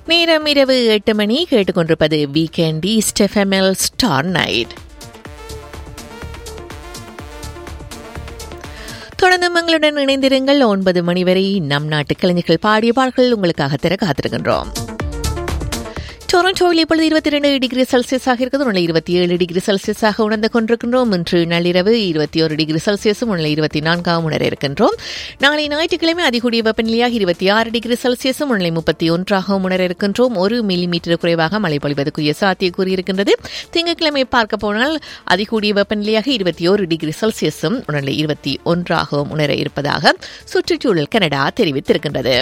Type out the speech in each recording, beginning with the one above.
நேரம் இரவு எட்டு மணி கேட்டுக்கொண்டிருப்பது வீக்கெண்ட் ஈஸ்ட் எஃப்எம்எல் ஸ்டார் நைட் தொடர்ந்து உங்களுடன் இணைந்திருங்கள் ஒன்பது மணி வரை நம் நாட்டு கலைஞர்கள் பாடிய பாடல்கள் உங்களுக்காக தர காத்திருக்கின்றோம் டொரண்டோவில் இப்பொழுது இருபத்தி ரெண்டு டிகிரி செல்சியஸாக இருக்கிறது உள்ள இருபத்தி ஏழு டிகிரி செல்சியஸாக உணர்ந்து கொண்டிருக்கின்றோம் இன்று நள்ளிரவு இருபத்தி ஒரு டிகிரி செல்சியஸும் உள்ள இருபத்தி நான்காம் உணர இருக்கின்றோம் நாளை ஞாயிற்றுக்கிழமை அதிகூடிய வெப்பநிலையாக இருபத்தி ஆறு டிகிரி செல்சியஸும் உள்ள முப்பத்தி ஒன்றாகவும் உணர இருக்கின்றோம் ஒரு மில்லி மீட்டர் குறைவாக மழை பொழிவதற்குரிய சாத்தியக்கூறி இருக்கின்றது திங்கட்கிழமை பார்க்க போனால் அதிகூடிய வெப்பநிலையாக இருபத்தி ஒரு டிகிரி செல்சியஸும் உணர்நிலை இருபத்தி ஒன்றாகவும் உணர இருப்பதாக சுற்றுச்சூழல் கனடா தெரிவித்திருக்கின்றது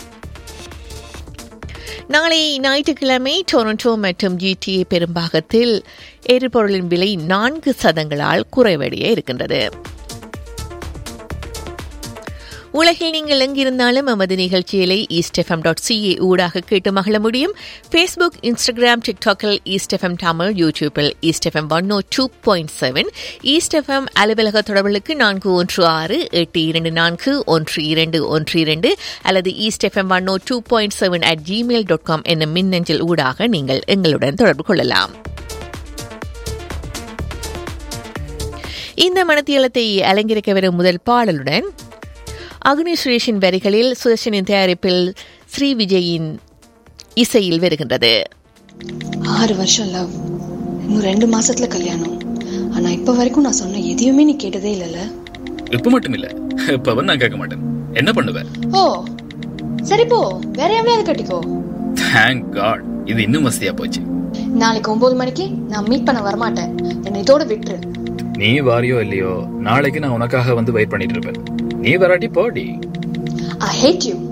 நாளை ஞாயிற்றுக்கிழமை டொரண்டோ மற்றும் ஜிடிஏ பெரும்பாகத்தில் எரிபொருளின் விலை நான்கு சதங்களால் குறைவடைய இருக்கின்றது உலகில் நீங்கள் எங்கிருந்தாலும் எமது நிகழ்ச்சிகளை ஈஸ்ட் எஃப்எம் டாட் சிஏ ஊடாக கேட்டு மகிழ முடியும் ஃபேஸ்புக் இன்ஸ்டாகிராம் டிக்டாக்கில் ஈஸ்ட் எஃப்எம் தமிழ் யூடியூப்பில் east FM one O two point seven east FM அலுவலக தொடர்புகளுக்கு நான்கு ஒன்று ஆறு எட்டு இரண்டு நான்கு ஒன்று இரண்டு ஒன்று இரண்டு அல்லது east FM one O two point seven at Gmail dot com என்னும் மின்னஞ்சல் ஊடாக நீங்கள் எங்களுடன் தொடர்பு கொள்ளலாம் இந்த மனத்தியலத்தை அலங்கரிக்க வரும் முதல் பாடலுடன் அக்னி சுரேஷின் வரிகளில் சுதர்ஷனின் தயாரிப்பில் ஸ்ரீ விஜயின் இசையில் வருகின்றது ஆறு வருஷம் லவ் இன்னும் ரெண்டு மாசத்துல கல்யாணம் ஆனா இப்ப வரைக்கும் நான் சொன்ன எதையுமே நீ கேட்டதே இல்லைல்ல இப்ப மட்டும் இல்ல இப்ப வந்து நான் கேட்க மாட்டேன் என்ன பண்ணுவ ஓ சரி போ வேற எவ்வளவு கட்டிக்கோ தேங்க் காட் இது இன்னும் வசதியா போச்சு நாளைக்கு ஒன்பது மணிக்கு நான் மீட் பண்ண வரமாட்டேன் என்னை இதோட விட்டுரு நீ வாரியோ இல்லையோ நாளைக்கு நான் உனக்காக வந்து வெயிட் பண்ணிட்டு இருப்பேன் நீ வராட்டி போடி ஐ ஹேட் யூ